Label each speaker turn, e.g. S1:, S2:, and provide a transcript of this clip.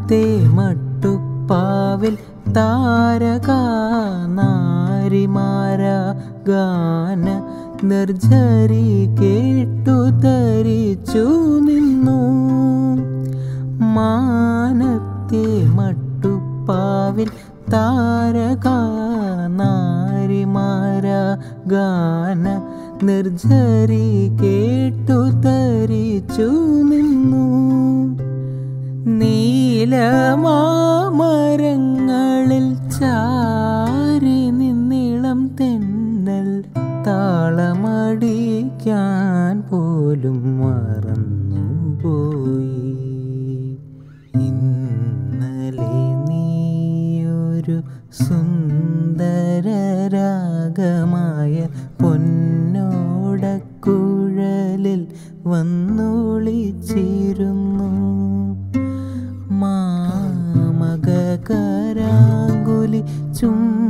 S1: മാനത്തെ മട്ടുപ്പാവിൽ താരക നാരിമാര ഗാന നിർജരി കേട്ടു തരിച്ചു നിന്നു മാനത്തെ മട്ടുപ്പാവിൽ താരക നാരിമാര ഗാന നിർജരി കേട്ടു തരിച്ചു നിന്നു നീലമാമരങ്ങളിൽ ചാരി നിന്നിളം തെന്നൽ താളമടിക്കാൻ പോലും മറന്നുപോയി ഇന്നലെ നീയൊരു സുന്ദരരാഗമായ പൊന്നോടക്കുഴലിൽ വന്നൊളിച്ചിരുന്നു മാമകരാങ്കുലി ചും